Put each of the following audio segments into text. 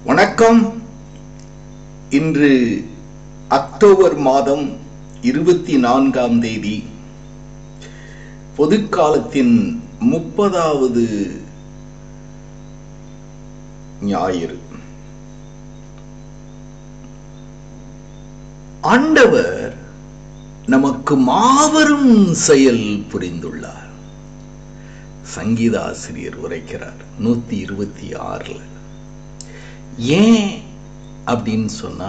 வணக்கம் இன்று அக்டோபர் மாதம் இருபத்தி நான்காம் தேதி பொதுக்காலத்தின் முப்பதாவது ஞாயிறு ஆண்டவர் நமக்கு மாபெரும் செயல் புரிந்துள்ளார் சங்கீத ஆசிரியர் உரைக்கிறார் நூத்தி இருபத்தி ஆறுல ஏன் அப்படின்னு சொன்னா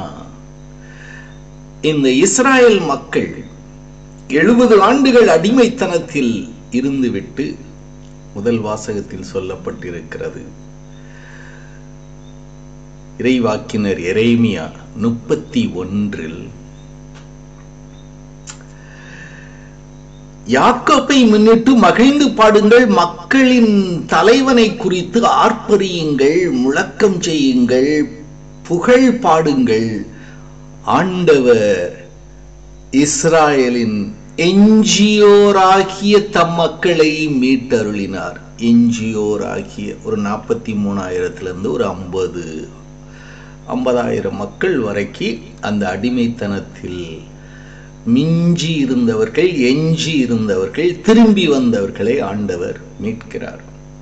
இந்த இஸ்ராயல் மக்கள் எழுபது ஆண்டுகள் அடிமைத்தனத்தில் இருந்துவிட்டு முதல் வாசகத்தில் சொல்லப்பட்டிருக்கிறது இறைவாக்கினர் எரேமியா முப்பத்தி ஒன்றில் யாக்கோப்பை முன்னிட்டு மகிழ்ந்து பாடுங்கள் மக்களின் தலைவனை குறித்து ஆர்ப்பரியுங்கள் முழக்கம் செய்யுங்கள் புகழ் பாடுங்கள் ஆண்டவர் இஸ்ராயலின் எஞ்சியோராகிய தம் மக்களை மீட்டருளினார் எஞ்சியோராகிய ஒரு நாற்பத்தி மூணாயிரத்துல இருந்து ஒரு ஐம்பது ஐம்பதாயிரம் மக்கள் வரைக்கும் அந்த அடிமைத்தனத்தில் மிஞ்சி இருந்தவர்கள் எஞ்சி இருந்தவர்கள் திரும்பி வந்தவர்களை ஆண்டவர் மீட்கிறார்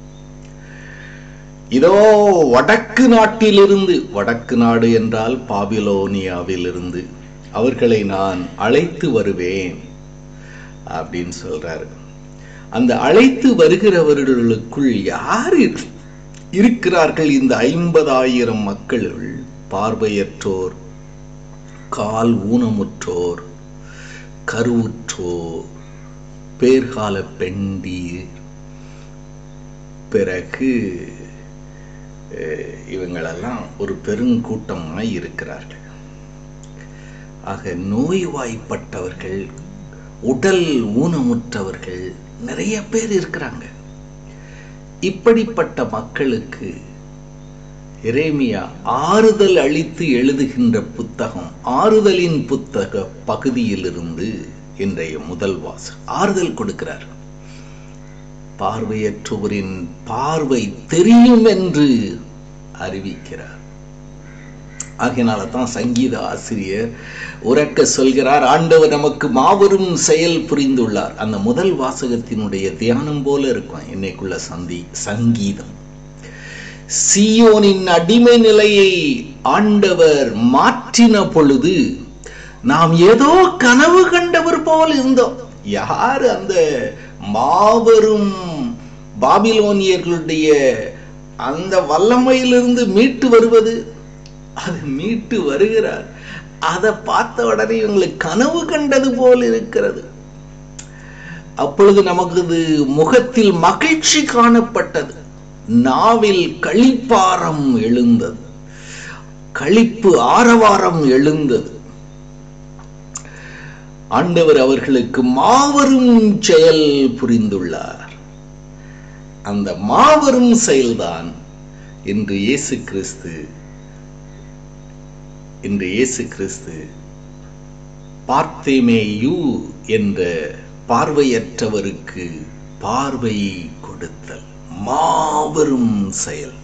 இதோ வடக்கு நாட்டிலிருந்து வடக்கு நாடு என்றால் பாபிலோனியாவிலிருந்து அவர்களை நான் அழைத்து வருவேன் அப்படின்னு சொல்றாரு அந்த அழைத்து வருகிறவர்களுக்குள் யார் இருக்கிறார்கள் இந்த ஐம்பதாயிரம் மக்களுள் பார்வையற்றோர் கால் ஊனமுற்றோர் கருவுற்றோர் பேர்கால பெண்டீர் பிறகு இவங்களெல்லாம் ஒரு பெருங்கூட்டமாய் இருக்கிறார்கள் ஆக நோய்வாய்ப்பட்டவர்கள் உடல் ஊனமுற்றவர்கள் நிறைய பேர் இருக்கிறாங்க இப்படிப்பட்ட மக்களுக்கு எரேமியா ஆறுதல் அளித்து எழுதுகின்ற புத்தகம் ஆறுதலின் புத்தக பகுதியிலிருந்து இன்றைய முதல் வாசல் ஆறுதல் கொடுக்கிறார் பார்வையற்றோரின் பார்வை தெரியும் என்று அறிவிக்கிறார் ஆகையினால தான் சங்கீத ஆசிரியர் உறக்க சொல்கிறார் ஆண்டவர் நமக்கு மாபெரும் செயல் புரிந்துள்ளார் அந்த முதல் வாசகத்தினுடைய தியானம் போல இருக்கும் என்னைக்குள்ள சந்தி சங்கீதம் சியோனின் அடிமை நிலையை ஆண்டவர் மாற்றின பொழுது நாம் ஏதோ கனவு கண்டவர் போல் இருந்தோம் யார் அந்த மாபெரும் பாபிலோனியர்களுடைய அந்த வல்லமையிலிருந்து மீட்டு வருவது அது மீட்டு வருகிறார் அதை பார்த்த உடனே இவங்களுக்கு கனவு கண்டது போல் இருக்கிறது அப்பொழுது நமக்கு முகத்தில் மகிழ்ச்சி காணப்பட்டது நாவில் களிப்பாரம் எழுந்தது களிப்பு ஆரவாரம் எழுந்தது ஆண்டவர் அவர்களுக்கு மாபெரும் செயல் புரிந்துள்ளார் அந்த மாபெரும் செயல்தான் இன்று இயேசு கிறிஸ்து இன்று இயேசு கிறிஸ்து பார்த்தேமேயு என்ற பார்வையற்றவருக்கு பார்வையை கொடுத்தல் மாபெரும் செயல்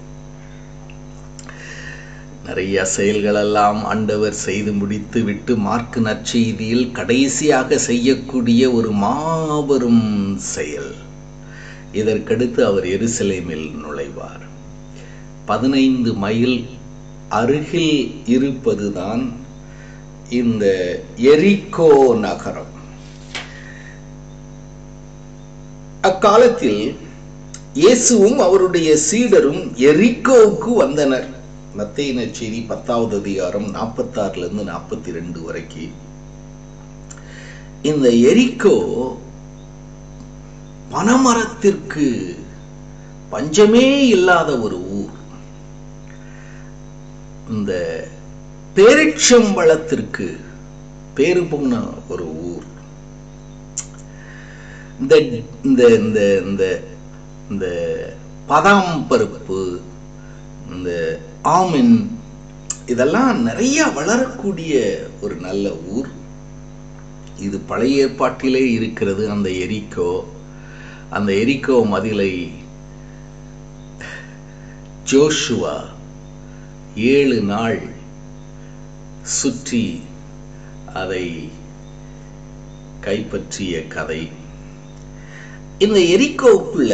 நிறைய செயல்களெல்லாம் ஆண்டவர் செய்து முடித்து விட்டு மார்க்கு நற்செய்தியில் கடைசியாக செய்யக்கூடிய ஒரு மாபெரும் செயல் இதற்கடுத்து அவர் எருசலேமில் நுழைவார் பதினைந்து மைல் அருகில் இருப்பதுதான் இந்த எரிக்கோ நகரம் அக்காலத்தில் இயேசுவும் அவருடைய சீடரும் எரிக்கோவுக்கு வந்தனர் மத்திய நச்செய்தி பத்தாவது அதிகாரம் நாற்பத்தாறுல இருந்து நாற்பத்தி ரெண்டு வரைக்கும் இந்த எரிக்கோ பனமரத்திற்கு பஞ்சமே இல்லாத ஒரு ஊர் இந்த பேரிச்சம்பழத்திற்கு பேரு போன ஒரு ஊர் இந்த இந்த இந்த இந்த இந்த பதாம் பருப்பு இந்த ஆமின் இதெல்லாம் நிறைய வளரக்கூடிய ஒரு நல்ல ஊர் இது பழைய ஏற்பாட்டிலே இருக்கிறது அந்த எரிக்கோ அந்த எரிக்கோ மதிலை ஜோஷுவா ஏழு நாள் சுற்றி அதை கைப்பற்றிய கதை இந்த எரிக்கோவுக்குள்ள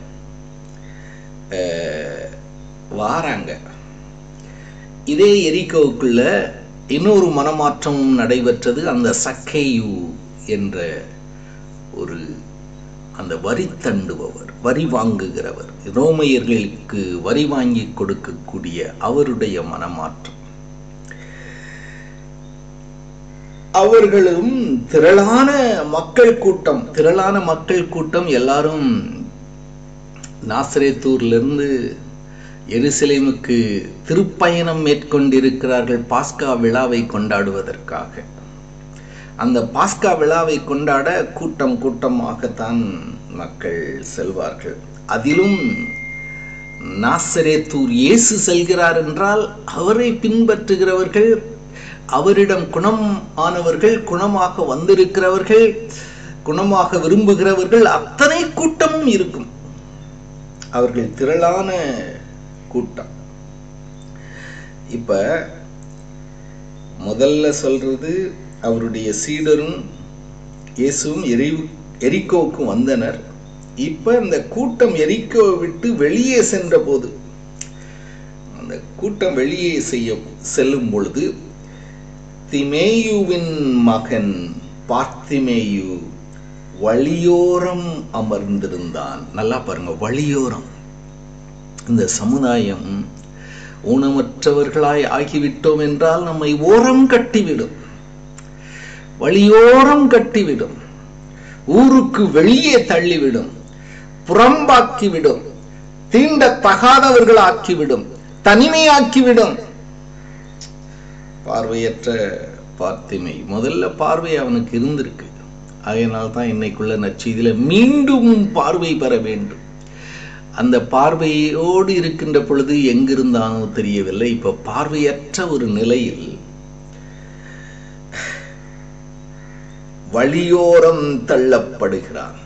அஹ், வாராங்க இதே எரிக்கோவுக்குள்ள இன்னொரு மனமாற்றமும் நடைபெற்றது அந்த சக்கேயு என்ற ஒரு அந்த வரி தண்டுபவர் வரி வாங்குகிறவர் ரோமையர்களுக்கு வரி வாங்கி கொடுக்கக்கூடிய அவருடைய மனமாற்றம் அவர்களும் திரளான மக்கள் கூட்டம் திரளான மக்கள் கூட்டம் எல்லாரும் நாசரேத்தூர்லிருந்து எருசலேமுக்கு திருப்பயணம் மேற்கொண்டிருக்கிறார்கள் பாஸ்கா விழாவை கொண்டாடுவதற்காக அந்த பாஸ்கா விழாவை கொண்டாட கூட்டம் கூட்டமாகத்தான் மக்கள் செல்வார்கள் அதிலும் நாசரேத்தூர் இயேசு செல்கிறார் என்றால் அவரை பின்பற்றுகிறவர்கள் அவரிடம் குணம் ஆனவர்கள் குணமாக வந்திருக்கிறவர்கள் குணமாக விரும்புகிறவர்கள் அத்தனை கூட்டமும் இருக்கும் அவர்கள் திரளான கூட்டம் இப்ப முதல்ல சொல்றது அவருடைய சீடரும் இயேசுவும் எரி எரிக்கோவுக்கும் வந்தனர் இப்ப இந்த கூட்டம் எரிக்கோவை விட்டு வெளியே சென்ற போது அந்த கூட்டம் வெளியே செய்ய செல்லும் பொழுது திமேயுவின் மகன் பார்த்திமேயு வழியோரம் அமர்ந்திருந்தான் நல்லா பாருங்க வழியோரம் இந்த சமுதாயம் ஊனமற்றவர்களாய் ஆகிவிட்டோம் என்றால் நம்மை ஓரம் கட்டிவிடும் வழியோரம் கட்டிவிடும் ஊருக்கு வெளியே தள்ளிவிடும் புறம்பாக்கிவிடும் தீண்டத்தகாதவர்கள் ஆக்கிவிடும் தனிமையாக்கிவிடும் பார்வையற்ற பார்த்திமை முதல்ல பார்வை அவனுக்கு இருந்திருக்கு அதனால் தான் இன்னைக்குள்ள நச்செய்தியில மீண்டும் பார்வை பெற வேண்டும் அந்த பார்வையோடு இருக்கின்ற பொழுது எங்கிருந்தானோ தெரியவில்லை இப்ப பார்வையற்ற ஒரு நிலையில் வழியோரம் தள்ளப்படுகிறான்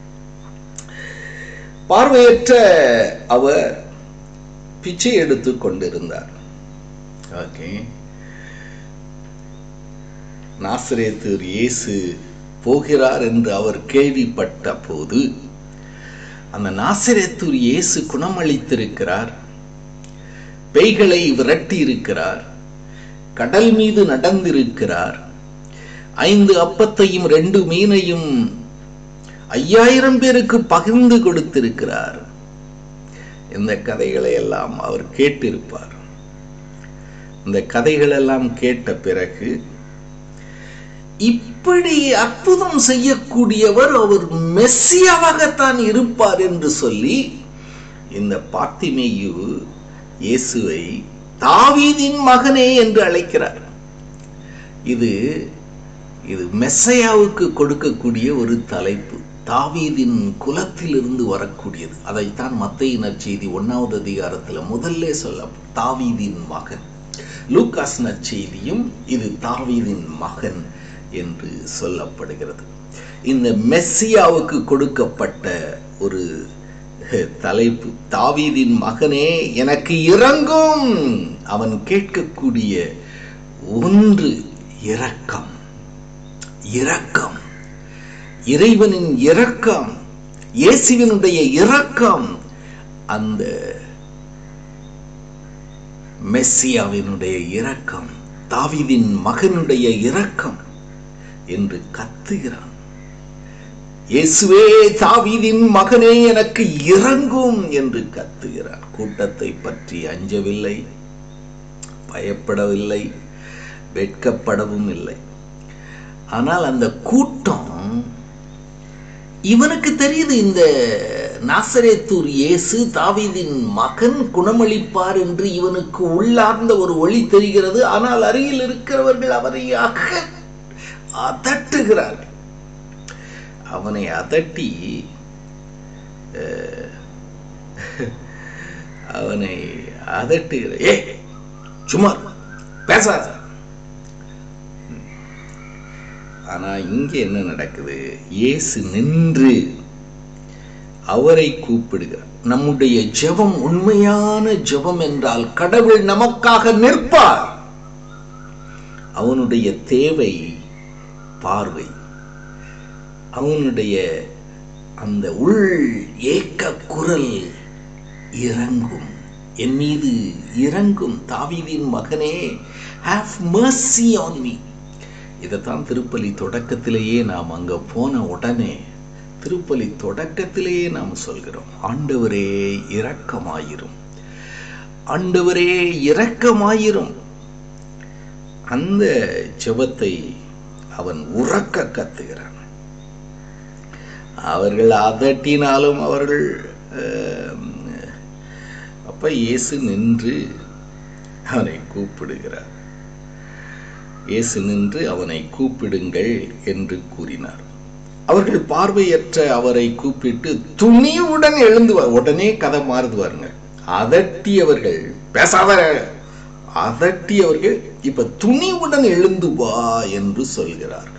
பார்வையற்ற அவர் பிச்சை எடுத்துக் கொண்டிருந்தார் ஓகே நாசரேத்தூர் இயேசு போகிறார் என்று அவர் கேள்விப்பட்ட போது அந்த நாசரேத்தூர் இயேசு குணமளித்திருக்கிறார் பேய்களை விரட்டி இருக்கிறார் கடல் மீது நடந்திருக்கிறார் ஐந்து அப்பத்தையும் ரெண்டு மீனையும் ஐயாயிரம் பேருக்கு பகிர்ந்து கொடுத்திருக்கிறார் இந்த கதைகளை எல்லாம் அவர் கேட்டிருப்பார் இந்த கதைகள் எல்லாம் கேட்ட பிறகு இப்படி அற்புதம் செய்யக்கூடியவர் அவர் மெஸ்ஸியாவாகத்தான் இருப்பார் என்று சொல்லி இந்த பார்த்திமேயு இயேசுவை தாவீதின் மகனே என்று அழைக்கிறார் இது இது மெஸ்ஸையாவுக்கு கொடுக்கக்கூடிய ஒரு தலைப்பு தாவீதின் குலத்திலிருந்து வரக்கூடியது அதைத்தான் மத்திய நற்செய்தி ஒன்னாவது அதிகாரத்துல முதல்ல சொல்ல தாவீதின் மகன் லூகாஸ் நற்செய்தியும் இது தாவீதின் மகன் என்று சொல்லப்படுகிறது இந்த மெஸ்ஸியாவுக்கு கொடுக்கப்பட்ட ஒரு தலைப்பு தாவீதின் மகனே எனக்கு இறங்கும் அவன் கேட்கக்கூடிய ஒன்று இரக்கம் இரக்கம் இறைவனின் இரக்கம் இயேசுவினுடைய இரக்கம் அந்த மெஸ்ஸியாவினுடைய இரக்கம் தாவீதின் மகனுடைய இரக்கம் என்று கத்துகிறான் இயேசுவே தாவீதின் மகனே எனக்கு இறங்கும் என்று கத்துகிறான் கூட்டத்தை பற்றி அஞ்சவில்லை பயப்படவில்லை வெட்கப்படவும் இல்லை ஆனால் அந்த கூட்டம் இவனுக்கு தெரியுது இந்த நாசரேத்தூர் இயேசு தாவீதின் மகன் குணமளிப்பார் என்று இவனுக்கு உள்ளார்ந்த ஒரு ஒளி தெரிகிறது ஆனால் அருகில் இருக்கிறவர்கள் அவரை அக அதட்டுகிறார்கள் அவனை அதட்டி அவனை அதட்டுகிற ஏ சும்மா பேசாத ஆனா இங்க என்ன நடக்குது இயேசு நின்று அவரை கூப்பிடுகிறார் நம்முடைய ஜெபம் உண்மையான ஜெபம் என்றால் கடவுள் நமக்காக நிற்பார் அவனுடைய தேவை பார்வை அவனுடைய அந்த உள் ஏக்க குரல் இறங்கும் என் மீது இறங்கும் தாவீதின் மகனே ஹாவ் mercy on me இதைத்தான் திருப்பலி தொடக்கத்திலேயே நாம் அங்க போன உடனே திருப்பலி தொடக்கத்திலேயே நாம் சொல்கிறோம் ஆண்டவரே இரக்கமாயிரும் ஆண்டவரே இரக்கமாயிரும் அந்த ஜெபத்தை அவன் உறக்க கத்துகிறான் அவர்கள் அதட்டினாலும் அவர்கள் அஹ், அப்ப இயேசு நின்று அவனை கூப்பிடுகிறார் இயேசு நின்று அவனை கூப்பிடுங்கள் என்று கூறினார் அவர்கள் பார்வையற்ற அவரை கூப்பிட்டு துணிவுடன் எழுந்து வா- உடனே கதை மாறுது பாருங்க அதட்டியவர்கள் பேசாத அதட்டியவர்கள் இப்ப துணிவுடன் எழுந்து வா என்று சொல்கிறார்கள்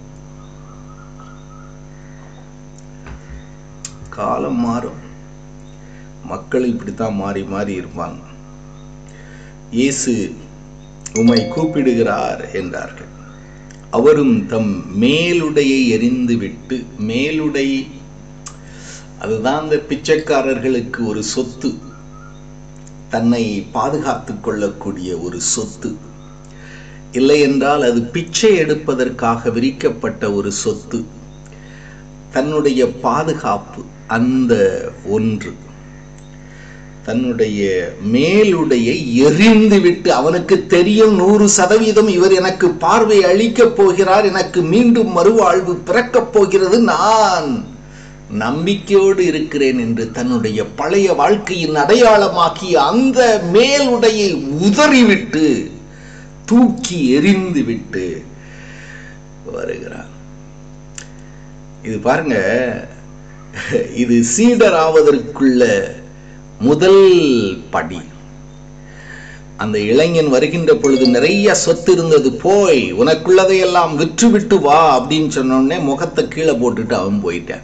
காலம் மாறும் மக்கள் இப்படித்தான் மாறி மாறி இருப்பாங்க இயேசு உம்மை கூப்பிடுகிறார் என்றார்கள் அவரும் தம் மேலுடையை எரிந்துவிட்டு மேலுடை அதுதான் அந்த பிச்சைக்காரர்களுக்கு ஒரு சொத்து தன்னை பாதுகாத்துக் கொள்ளக்கூடிய ஒரு சொத்து இல்லை என்றால் அது பிச்சை எடுப்பதற்காக விரிக்கப்பட்ட ஒரு சொத்து தன்னுடைய பாதுகாப்பு அந்த ஒன்று தன்னுடைய மேலுடையை எரிந்து விட்டு அவனுக்கு தெரியும் நூறு சதவீதம் இவர் எனக்கு பார்வை அளிக்கப் போகிறார் எனக்கு மீண்டும் மறுவாழ்வு பிறக்கப் போகிறது நான் நம்பிக்கையோடு இருக்கிறேன் என்று தன்னுடைய பழைய வாழ்க்கையின் அடையாளமாக்கி அந்த மேலுடையை உதறிவிட்டு தூக்கி எறிந்து விட்டு வருகிறான் இது பாருங்க இது சீடர் ஆவதற்குள்ள முதல் படி அந்த இளைஞன் வருகின்ற பொழுது நிறைய சொத்து இருந்தது போய் உனக்குள்ளதை எல்லாம் விற்றுவிட்டு வா அப்படின்னு சொன்ன உடனே முகத்தை கீழே போட்டுட்டு அவன் போயிட்டான்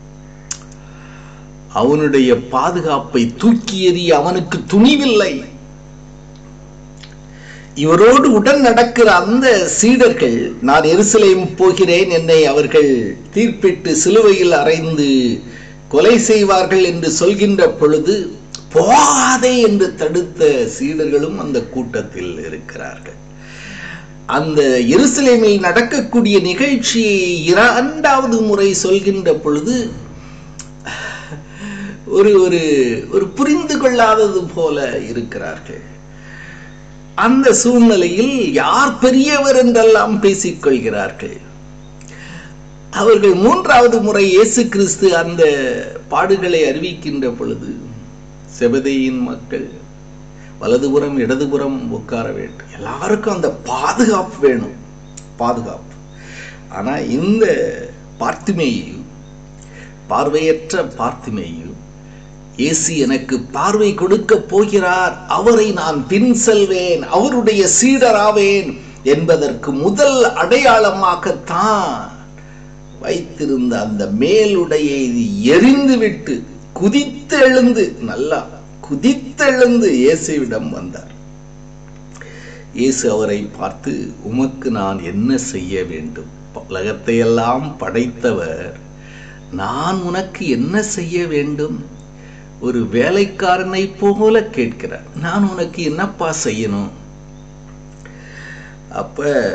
அவனுடைய பாதுகாப்பை தூக்கி எறிய அவனுக்கு துணிவில்லை இவரோடு உடன் நடக்கிற அந்த சீடர்கள் நான் எருசலேம் போகிறேன் என்னை அவர்கள் தீர்ப்பிட்டு சிலுவையில் அறைந்து கொலை செய்வார்கள் என்று சொல்கின்ற பொழுது போகாதே என்று தடுத்த சீடர்களும் அந்த கூட்டத்தில் இருக்கிறார்கள் அந்த எருசலேமில் நடக்கக்கூடிய நிகழ்ச்சியை இரண்டாவது முறை சொல்கின்ற பொழுது ஒரு ஒரு ஒரு புரிந்து கொள்ளாதது போல இருக்கிறார்கள் அந்த சூழ்நிலையில் யார் பெரியவர் என்றெல்லாம் பேசிக்கொள்கிறார்கள் அவர்கள் மூன்றாவது முறை இயேசு கிறிஸ்து அந்த பாடுகளை அறிவிக்கின்ற பொழுது செபதேயின் மக்கள் வலதுபுறம் இடதுபுறம் உட்கார வேண்டும் எல்லாருக்கும் அந்த பாதுகாப்பு வேணும் பாதுகாப்பு ஆனா இந்த பார்த்திமேயு பார்வையற்ற பார்த்திமேயு இயேசு எனக்கு பார்வை கொடுக்க போகிறார் அவரை நான் பின் செல்வேன் அவருடைய சீடராவேன் என்பதற்கு முதல் அடையாளமாகத்தான் வைத்திருந்த அந்த மேலுடையை எரிந்துவிட்டு குதித்தெழுந்து நல்லா குதித்தெழுந்து இயேசுவிடம் வந்தார் இயேசு அவரை பார்த்து உமக்கு நான் என்ன செய்ய வேண்டும் உலகத்தை எல்லாம் படைத்தவர் நான் உனக்கு என்ன செய்ய வேண்டும் ஒரு வேலைக்காரனை போல கேட்கிறார் நான் உனக்கு என்னப்பா செய்யணும் அப்ப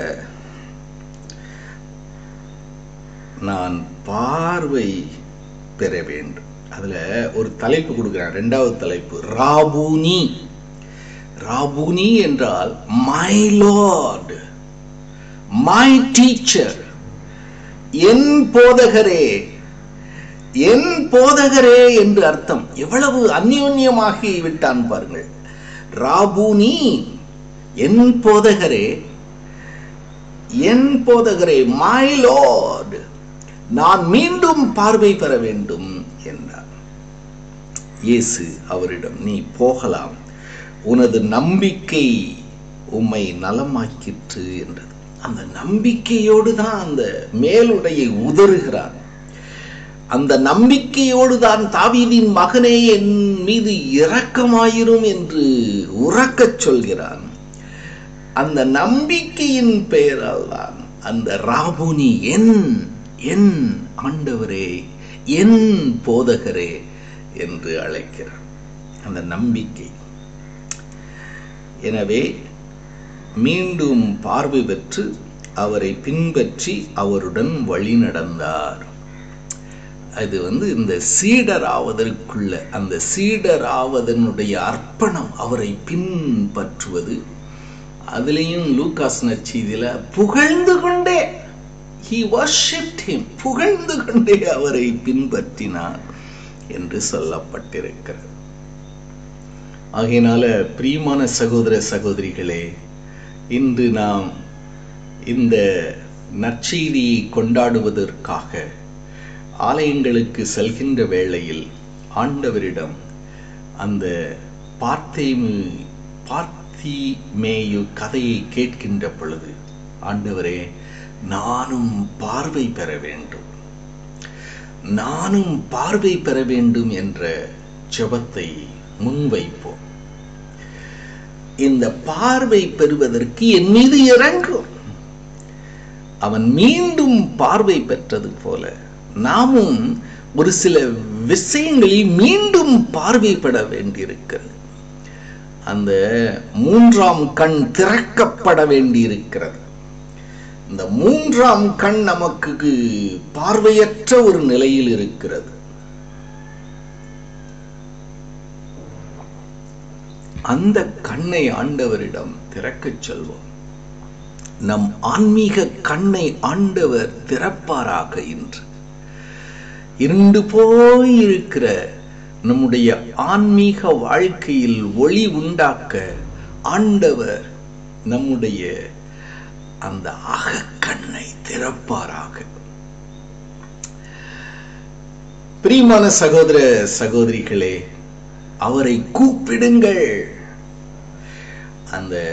நான் பார்வை பெற வேண்டும் அதுல ஒரு தலைப்பு கொடுக்கிறான் ரெண்டாவது தலைப்பு ராபூனி ராபூனி என்றால் மை லார்ட் மை டீச்சர் என் போதகரே என் போதகரே என்று அர்த்தம் எவ்வளவு அந்யோன்யமாகி விட்டான் பாருங்கள் ராபூனி என் போதகரே என் போதகரே மை லார்ட் நான் மீண்டும் பார்வை பெற வேண்டும் என்றார் இயேசு அவரிடம் நீ போகலாம் உனது நம்பிக்கை உம்மை நலமாக்கிற்று என்றது அந்த நம்பிக்கையோடு தான் அந்த மேலுடையை உதறுகிறான் அந்த நம்பிக்கையோடு தான் தாவீதின் மகனே என் மீது இரக்கமாயிரும் என்று உறக்கச் சொல்கிறான் அந்த நம்பிக்கையின் பெயரால் தான் அந்த ராபுனி என் என் ஆண்டவரே என் போதகரே என்று அழைக்கிறார் அந்த நம்பிக்கை எனவே மீண்டும் பார்வை பெற்று அவரை பின்பற்றி அவருடன் வழி நடந்தார் அது வந்து இந்த சீடர் ஆவதற்குள்ள அந்த சீடர் ஆவதனுடைய அர்ப்பணம் அவரை பின்பற்றுவது அதுலேயும் லூகாஸ் நச்சீதியில புகழ்ந்து கொண்டே ஹி வர்ஷிப்ட் ஹிம் புகழ்ந்து கொண்டே அவரை பின்பற்றினார் என்று சொல்லப்பட்டிருக்கிறது ஆகையினால பிரியமான சகோதர சகோதரிகளே இன்று நாம் இந்த நற்செய்தியை கொண்டாடுவதற்காக ஆலயங்களுக்கு செல்கின்ற வேளையில் ஆண்டவரிடம் அந்த பார்த்தேமு பார்த்திமேயு கதையை கேட்கின்ற பொழுது ஆண்டவரே நானும் பார்வை பெற வேண்டும் நானும் பார்வை பெற வேண்டும் என்ற ஜெபத்தை முன்வைப்போம் இந்த பார்வை பெறுவதற்கு என் மீது இறங்கும் அவன் மீண்டும் பார்வை பெற்றது போல நாமும் ஒரு சில விஷயங்களில் மீண்டும் பார்வை பெற வேண்டியிருக்கிறது அந்த மூன்றாம் கண் திறக்கப்பட வேண்டியிருக்கிறது இந்த மூன்றாம் கண் நமக்கு பார்வையற்ற ஒரு நிலையில் இருக்கிறது அந்த கண்ணை ஆண்டவரிடம் திறக்கச் சொல்வோம் நம் ஆன்மீக கண்ணை ஆண்டவர் திறப்பாராக இன்று இருண்டு போய் இருக்கிற நம்முடைய ஆன்மீக வாழ்க்கையில் ஒளி உண்டாக்க ஆண்டவர் நம்முடைய அந்த அகக்கண்ணை திறப்பாராக பிரியமான சகோதர சகோதரிகளே அவரை கூப்பிடுங்கள் அந்த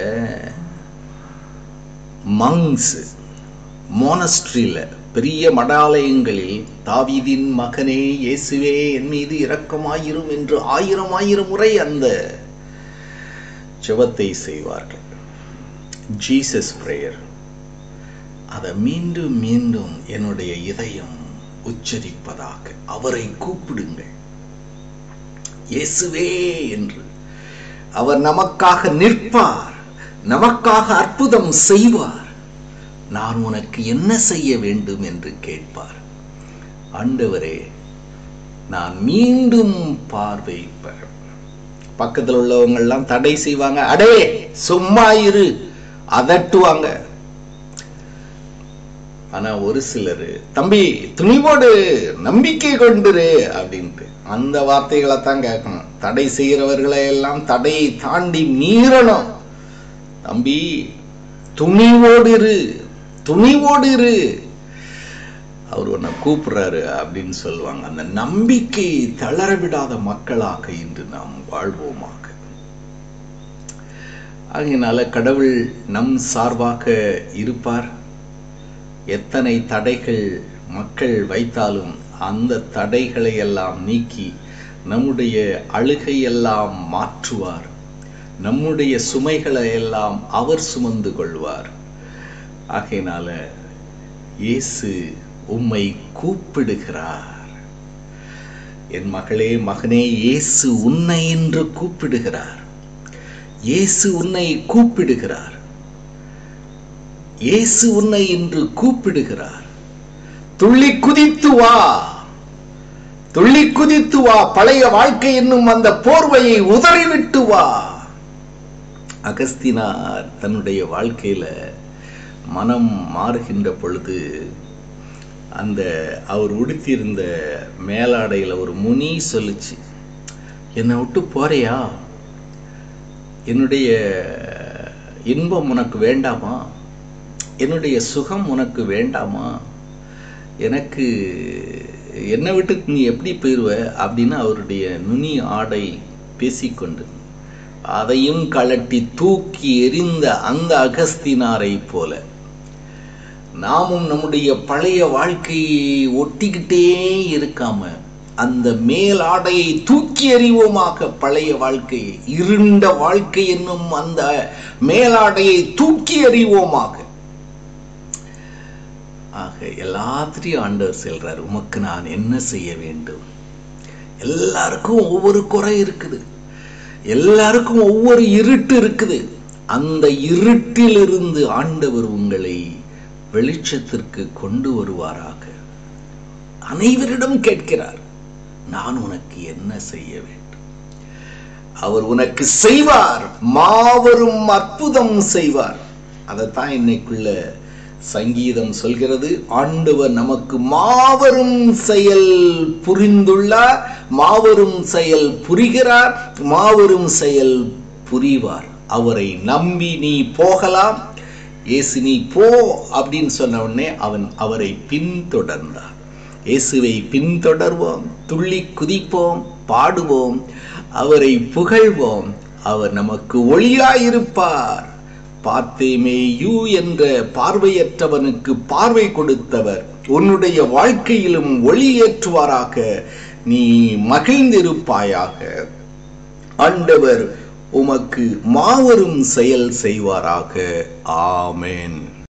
மங்ஸ் மோனஸ்ட்ரியில பெரிய மடாலயங்களில் தாவீதின் மகனே இயேசுவே என் மீது இரக்கமாயிரும் என்று ஆயிரம் ஆயிரம் முறை அந்த ஜெபத்தை செய்வார்கள் ஜீசஸ் பிரேயர் அதை மீண்டும் மீண்டும் என்னுடைய இதயம் உச்சரிப்பதாக அவரை கூப்பிடுங்கள் இயேசுவே என்று அவர் நமக்காக நிற்பார் நமக்காக அற்புதம் செய்வார் நான் உனக்கு என்ன செய்ய வேண்டும் என்று கேட்பார் ஆண்டவரே நான் மீண்டும் பார்வை பெற பக்கத்தில் உள்ளவங்க எல்லாம் தடை செய்வாங்க அடே சும்மா இரு அதட்டுவாங்க ஆனா ஒரு சிலர் தம்பி துணிவோடு நம்பிக்கை கொண்டுரு அப்படின்ட்டு அந்த வார்த்தைகளை தான் கேட்கணும் தடை செய்கிறவர்களை எல்லாம் தடையை தாண்டி மீறணும் தம்பி துணிவோடு இரு துணிவோடு இரு அவர் உன்னை கூப்பிடுறாரு அப்படின்னு சொல்லுவாங்க அந்த நம்பிக்கை தளர விடாத மக்களாக இன்று நாம் வாழ்வோமாக ஆகையினால கடவுள் நம் சார்பாக இருப்பார் எத்தனை தடைகள் மக்கள் வைத்தாலும் அந்த தடைகளை எல்லாம் நீக்கி நம்முடைய அழுகை எல்லாம் மாற்றுவார் நம்முடைய சுமைகளை எல்லாம் அவர் சுமந்து கொள்வார் ஆகையினால இயேசு உம்மை கூப்பிடுகிறார் என் மகளே மகனே இயேசு உன்னை என்று கூப்பிடுகிறார் இயேசு உன்னை கூப்பிடுகிறார் இயேசு உன்னை என்று கூப்பிடுகிறார் துள்ளி குதித்து வா துள்ளி குதித்து வா பழைய வாழ்க்கை என்னும் அந்த போர்வையை உதறிவிட்டு வா அகஸ்தினார் தன்னுடைய வாழ்க்கையில மனம் மாறுகின்ற பொழுது அந்த அவர் உடுத்தியிருந்த மேலாடையில் ஒரு முனி சொல்லுச்சு என்னை விட்டு போறியா என்னுடைய இன்பம் உனக்கு வேண்டாமா என்னுடைய சுகம் உனக்கு வேண்டாமா எனக்கு என்னை விட்டு நீ எப்படி போயிடுவ அப்படின்னு அவருடைய நுனி ஆடை பேசிக்கொண்டு அதையும் கலட்டி தூக்கி எறிந்த அந்த அகஸ்தினாரை போல நாமும் நம்முடைய பழைய வாழ்க்கையை ஒட்டிக்கிட்டே இருக்காம அந்த மேலாடையை தூக்கி எறிவோமாக பழைய வாழ்க்கையை இருண்ட வாழ்க்கை என்னும் அந்த மேலாடையை தூக்கி எறிவோமாக ஆக எல்லாத்திலையும் ஆண்டவர் செல்றார் உமக்கு நான் என்ன செய்ய வேண்டும் எல்லாருக்கும் ஒவ்வொரு குறை இருக்குது எல்லாருக்கும் ஒவ்வொரு இருட்டு இருக்குது அந்த இருட்டிலிருந்து ஆண்டவர் உங்களை வெளிச்சத்திற்கு கொண்டு வருவாராக அனைவரிடம் கேட்கிறார் நான் உனக்கு என்ன செய்ய வேண்டும் அவர் உனக்கு செய்வார் மாபெரும் அற்புதம் செய்வார் அதைத்தான் இன்னைக்குள்ள சங்கீதம் சொல்கிறது ஆண்டவர் நமக்கு மாபெரும் செயல் புரிந்துள்ளார் மாபெரும் செயல் புரிகிறார் மாபெரும் செயல் புரிவார் அவரை நம்பி நீ போகலாம் இயேசு நீ போ அப்படின்னு சொன்ன உடனே அவன் அவரை பின்தொடர்ந்தார் இயேசுவை பின்தொடர்வோம் துள்ளி குதிப்போம் பாடுவோம் அவரை புகழ்வோம் அவர் நமக்கு ஒளியாயிருப்பார் பார்த்தேமே யூ என்ற பார்வையற்றவனுக்கு பார்வை கொடுத்தவர் உன்னுடைய வாழ்க்கையிலும் ஒளி ஏற்றுவாராக நீ மகிழ்ந்திருப்பாயாக ஆண்டவர் உமக்கு மாபெரும் செயல் செய்வாராக ஆமென்